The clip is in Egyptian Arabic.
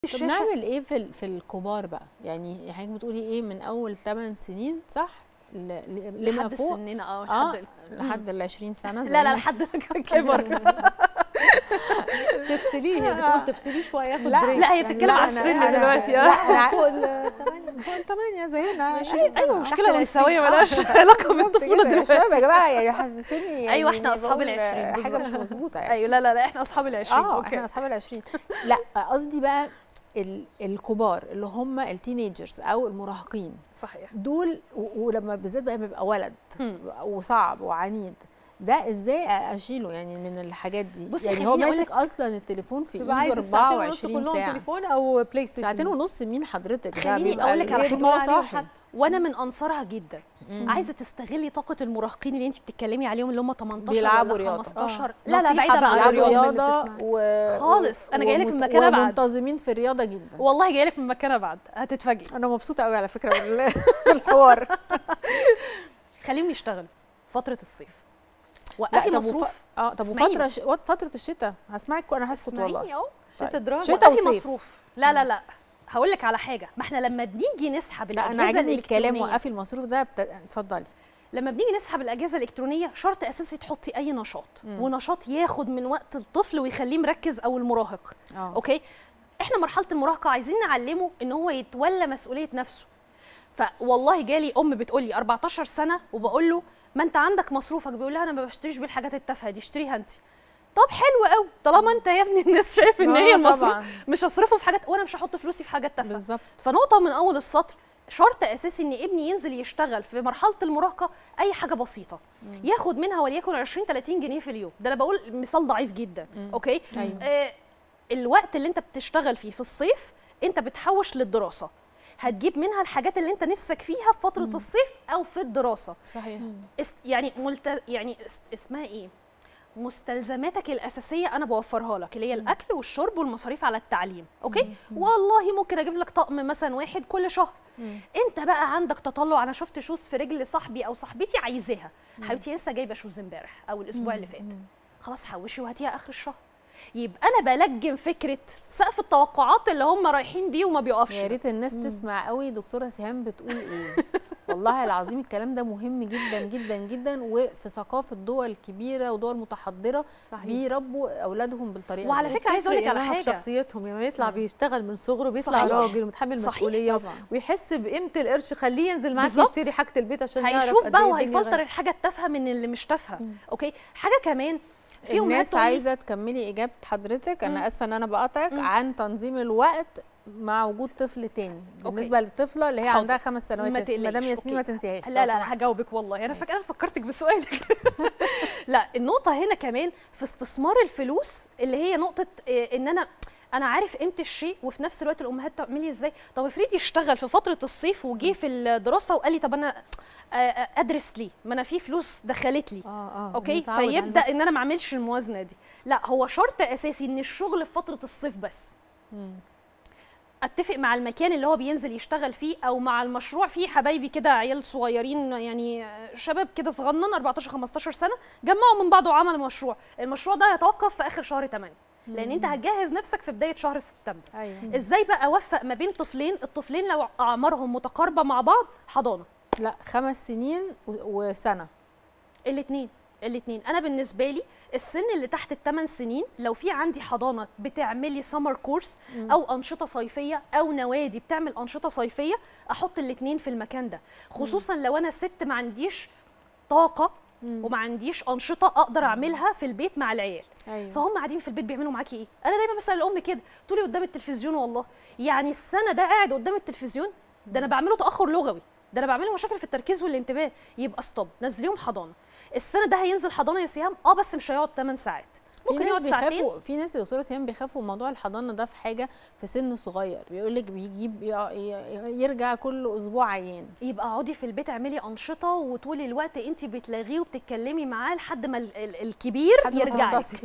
طب الشاشه نعمل ايه في ال- في الكبار بقى يعني حضرتك بتقولي ايه من اول 8 سنين صح ل- ل- لما لحد فوق سننا اه اه لحد لحد ال 20 سنه لا لا زينا. لحد كبر تفصليه هي بتقول تفصليه شويه ياخد لا، بريك لا هي يعني بتتكلم لا، على أنا- السن أنا- دلوقتي لا، اه أنا فوق الثمانية فوق الثمانية زينا 20 ايوه سنة. ايوه آه. مشكله آه. انثويه آه. مالهاش علاقه بالطفوله كده يا شباب يا دلوقتي جماعه يعني حسستني يعني أيوة، إحنا إني أصحاب بقول العشرين حاجه مش بالظبط. مظبوطه يعني ايوه لا لا لا احنا اصحاب العشرين اه اوكي احنا اصحاب العشرين لا قصدي بقى ال- الكبار اللي هم التينيجرز او المراهقين صحيح دول و- ولما بالذات بقى بيبقى ولد هم. وصعب وعنيد ده ازاي اشيله يعني من الحاجات دي بصي يعني هو خليني أقول ماسك اصلا التليفون في بيبقى ايده عايز الساعتين ونص 24 كلهم ساعه تليفون او بلاي ستيشن ساعتين ونص مين حضرتك ده خليني بيبقى أقول لك على طول حاجة. ما هو عليهم صاحي حد. وانا من انصارها جدا مم. عايزه تستغلي طاقه المراهقين اللي انت بتتكلمي عليهم اللي هم 18 بيلعبوا ولا رياضة. 15 آه. لا لا نصيحة بعيدا بقى عن بيلعبوا الرياضة الرياضه اللي رياضه بتسمعي. و... خالص. أنا جايلك من ومت- مكان أبعد. ومنتظمين في الرياضه جدا والله جايه لك من مكان ابعد هتتفاجئي انا مبسوطه قوي على فكره بال- بالحوار خليهم يشتغلوا فتره الصيف لا، وقفي طب وف- مصروف اه طب اسمعيني وفتره بس. ش... وقت- فتره الشتاء هسمعك وانا هسكت اسمعيني والله اهو شتا طيب. دراما شتا وقفي وصيف. مصروف لا لا لا هقول لك على حاجه ما احنا لما بنيجي نسحب لا الاجهزه انا عاجبني الكلام الإلكترونية، وقفي المصروف ده بت... اتفضلي لما بنيجي نسحب الاجهزه الالكترونيه شرط اساسي تحطي اي نشاط مم. ونشاط ياخد من وقت الطفل ويخليه مركز او المراهق اه اوكي احنا مرحله المراهقه عايزين نعلمه ان هو يتولى مسؤوليه نفسه فوالله جالي ام بتقول لي 14 سنه وبقول له ما انت عندك مصروفك بيقول لها انا ما بشتريش بالحاجات التافهه دي اشتريها انت طب حلو قوي طالما انت يا ابني الناس شايف ان هي آه، المصروف طبعا مش هصرفه في حاجات وانا مش هحط فلوسي في حاجات تافهه بالظبط فنقطه من اول السطر شرط اساسي ان ابني ينزل يشتغل في مرحله المراهقه اي حاجه بسيطه ياخد منها وليكن 20 30 جنيه في اليوم ده انا بقول مثال ضعيف جدا مم. اوكي ايوه آه الوقت اللي انت بتشتغل فيه في الصيف انت بتحوش للدراسه هتجيب منها الحاجات اللي انت نفسك فيها في فتره مم. الصيف او في الدراسه صحيح است يعني ملت... يعني است... اسمها ايه مستلزماتك الاساسيه انا بوفرها لك اللي هي الاكل والشرب والمصاريف على التعليم اوكي والله ممكن اجيب لك طقم مثلا واحد كل شهر مم. انت بقى عندك تطلع انا شفت شوز في رجل صاحبي او صاحبتي عايزاها حبيبتي لسه جايبه شوز امبارح او الاسبوع اللي فات خلاص حوشي وهاتيها اخر الشهر يبقى انا بلجم فكره سقف التوقعات اللي هم رايحين بيه وما بيقفش يا ده. ريت الناس تسمع قوي دكتوره سهام بتقول ايه والله العظيم الكلام ده مهم جدا جدا جدا وفي ثقافه دول كبيره ودول متحضره صحيح بيربوا اولادهم بالطريقه وعلى دي. فكره عايزه اقول لك على بتفرق حاجه شخصيتهم لما يطلع مم. بيشتغل من صغره بيطلع صحيح. راجل ومتحمل صحيح. مسؤوليه طبعا ويحس بقيمه القرش خليه ينزل معاك بالظبط. يشتري حاجه البيت عشان يعرف هيشوف قد بقى إيه الدنيا وهيفلتر غالية. الحاجه التافهه من اللي مش تافهه مم. اوكي حاجه كمان في امهات الناس تقول لي- عايزه تكملي اجابه حضرتك مم. انا اسفه ان انا بقاطعك مم. عن تنظيم الوقت مع وجود طفل تاني بالنسبه للطفله اللي هي حاضر. عندها خمس سنوات ما يا مدام تقلقيش، ياسمين ما أوكي. تنسيهاش لا لو لا لا سمحتي. هجاوبك والله انا ماشي. فاكره انا فكرتك بسؤالك لا النقطه هنا كمان في استثمار الفلوس اللي هي نقطه إيه، ان انا انا عارف قيمه الشيء وفي نفس الوقت الامهات تعملي ازاي طب افرضي اشتغل في فتره الصيف وجي في الدراسه وقال لي طب انا آه، آه، ادرس ليه ما انا في فلوس دخلت لي اه اه اوكي متعود على فيبدا المكسب. ان انا ما اعملش الموازنه دي لا هو شرط اساسي ان الشغل في فتره الصيف بس مم. اتفق مع المكان اللي هو بينزل يشتغل فيه او مع المشروع فيه حبايبي كده عيال صغيرين يعني شباب كده صغنن 14 15 سنه جمعوا من بعض وعملوا مشروع المشروع ده هيتوقف في اخر شهر 8 لان انت هتجهز نفسك في بدايه شهر سبتمبر ايوه ازاي بقى اوفق ما بين طفلين الطفلين لو اعمارهم متقاربه مع بعض حضانه لا خمس سنين و- وسنه الاثنين الاثنين انا بالنسبه لي السن اللي تحت الثمان سنين لو في عندي حضانه بتعملي سمر كورس مم. او انشطه صيفيه او نوادي بتعمل انشطه صيفيه احط الاثنين في المكان ده خصوصا لو انا ست ما عنديش طاقه مم. وما عنديش انشطه اقدر اعملها في البيت مع العيال ايوه فهم قاعدين في البيت بيعملوا معاكي ايه انا دايما بسال الام كده تقولي قدام التلفزيون والله يعني السنه ده قاعد قدام التلفزيون ده انا بعمله تاخر لغوي ده انا بعمله مشاكل في التركيز والانتباه يبقى ستوب نزليهم حضانه السنه ده هينزل حضانه يا سيام اه بس مش هيقعد 8 ساعات في ممكن ناس يقعد ساعتين بيخافوا في ناس يا دكتوره سيام بيخافوا موضوع الحضانه ده في حاجه في سن صغير بيقول لك بيجيب ي- ي- يرجع كل اسبوع عيان يبقى اقعدي في البيت اعملي انشطه وطول الوقت انت بتلاغيه وبتتكلمي معاه لحد ما ال- ال- الكبير لحد ما يرجع لك. تفطسي.